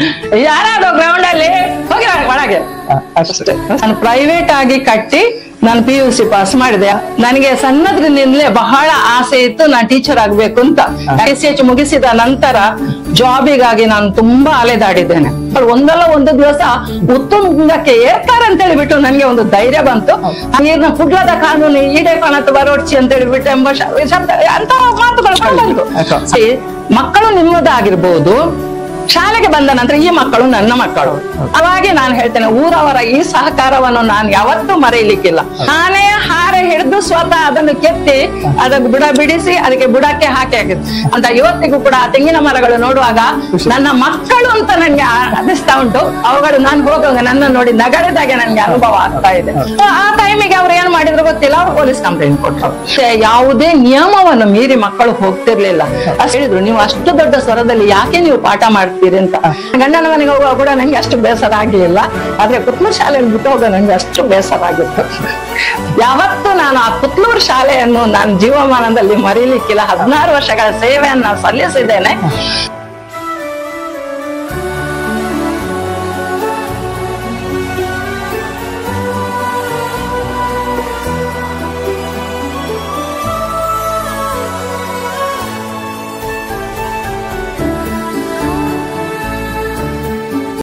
ಯಾರಾದ್ರೂ ಗ್ರೌಂಡ್ ಅಲ್ಲಿ ಹೋಗಿ ಒಳಗೆ ಅಷ್ಟೇ ನಾನು ಪ್ರೈವೇಟ್ ಆಗಿ ಕಟ್ಟಿ ನಾನು ಪಿ ಯು ಸಿ ಪಾಸ್ ಮಾಡಿದೆ ನನಗೆ ಸಣ್ಣದ್ರಿಂದಲೇ ಬಹಳ ಆಸೆ ಇತ್ತು ನಾನು ಟೀಚರ್ ಆಗ್ಬೇಕು ಅಂತ ಎಸ್ ಎಚ್ ಮುಗಿಸಿದ ನಂತರ ಜಾಬಿಗಾಗಿ ನಾನು ತುಂಬಾ ಅಲೆದಾಡಿದ್ದೇನೆ ಅವ್ರು ಒಂದಲ್ಲ ಒಂದು ದಿವಸ ಉತ್ತುಂಗಕ್ಕೆ ಏರ್ತಾರೆ ಅಂತ ಹೇಳಿಬಿಟ್ಟು ನನಗೆ ಒಂದು ಧೈರ್ಯ ಬಂತು ನೀರಿನ ಕುಡ್ಲದ ಕಾನೂನು ಈಡೆ ಪಣತ್ ಬರೋಡ್ಚಿ ಅಂತ ಹೇಳಿಬಿಟ್ಟು ಎಂಬ ಶ- ಶಬ್ದ ಅಂತ ಮಾತುಗಳು ಬಂತು. ಆಯ್ತು. ಈ ಮಕ್ಕಳು ನಿಮ್ಮದಾಗಿರ್ಬೋದು ಶಾಲೆಗೆ ಬಂದ ನಂತರ ಈ ಮಕ್ಕಳು ನನ್ನ ಮಕ್ಕಳು ಅವಾಗೆ ನಾನು ಹೇಳ್ತೇನೆ ಊರವರ ಈ ಸಹಕಾರವನ್ನು ನಾನು ಯಾವತ್ತೂ ಮರೆಯಲಿಕ್ಕಿಲ್ಲ ನಾನೇ ಹಾರೆ ಹಿಡಿದು ಸ್ವತಃ ಅದನ್ನು ಕೆತ್ತಿ ಅದಕ್ಕೆ ಬುಡ ಬಿಡಿಸಿ ಅದಕ್ಕೆ ಬುಡಕ್ಕೆ ಹಾಕಿ ಹಾಕಿದ್ದು ಅಂತ ಇವತ್ತಿಗೂ ಕೂಡ ಆ ತೆಂಗಿನ ಮರಗಳು ನೋಡುವಾಗ ನನ್ನ ಮಕ್ಕಳು ಅಂತ ನನ್ಗೆ ಆ- ಅನ್ನಿಸ್ತಾ ಉಂಟು ಅವುಗಳು ನಾನು ಹೋಗುವಾಗ ನನ್ನ ನೋಡಿ ನಗರದಾಗೆ ನನ್ಗೆ ಅನುಭವ ಆಗ್ತಾ ಇದೆ ಆ ಟೈಮಿಗೆ ಅವ್ರು ಏನ್ ಮಾಡಿದ್ರು ಗೊತ್ತಿಲ್ಲ ಅವ್ರು ಪೊಲೀಸ್ ಕಂಪ್ಲೇಂಟ್ ಕೊಟ್ಟರು ಮತ್ತೆ ಯಾವುದೇ ನಿಯಮವನ್ನು ಮೀರಿ ಮಕ್ಕಳು ಹೋಗ್ತಿರ್ಲಿಲ್ಲ ಅಷ್ಟು ಹೇಳಿದ್ರು ನೀವು ಅಷ್ಟು ದೊಡ್ಡ ಸ್ವರದಲ್ಲಿ ಯಾಕೆ ನೀವು ಪಾಠ ಮಾಡ್ತೀರಿ ಅಂತ ಗಂಡನ ಮನೆಗೆ ಹೋಗುವಾಗ ಕೂಡ ನಂಗೆ ಅಷ್ಟು ಬೇಸರ ಆಗಿಲ್ಲ ಆದ್ರೆ ಪುತ್ಲೂರು ಶಾಲೆಯಲ್ಲಿ ಬಿಟ್ಟು ಹೋಗ ನಂಗೆ ಅಷ್ಟು ಬೇಸರ ಆಗಿತ್ತು ಯಾವತ್ತೂ ನಾನು ಆ ಪುತ್ಲೂರು ಶಾಲೆಯನ್ನು ನಾನು ಜೀವಮಾನದಲ್ಲಿ ಮರೀಲಿಕ್ಕಿಲ್ಲ ಹದಿನಾರು ವರ್ಷಗಳ ಸೇವೆಯನ್ನು ನಾನು ಸಲ್ಲಿಸಿದ್ದೇನೆ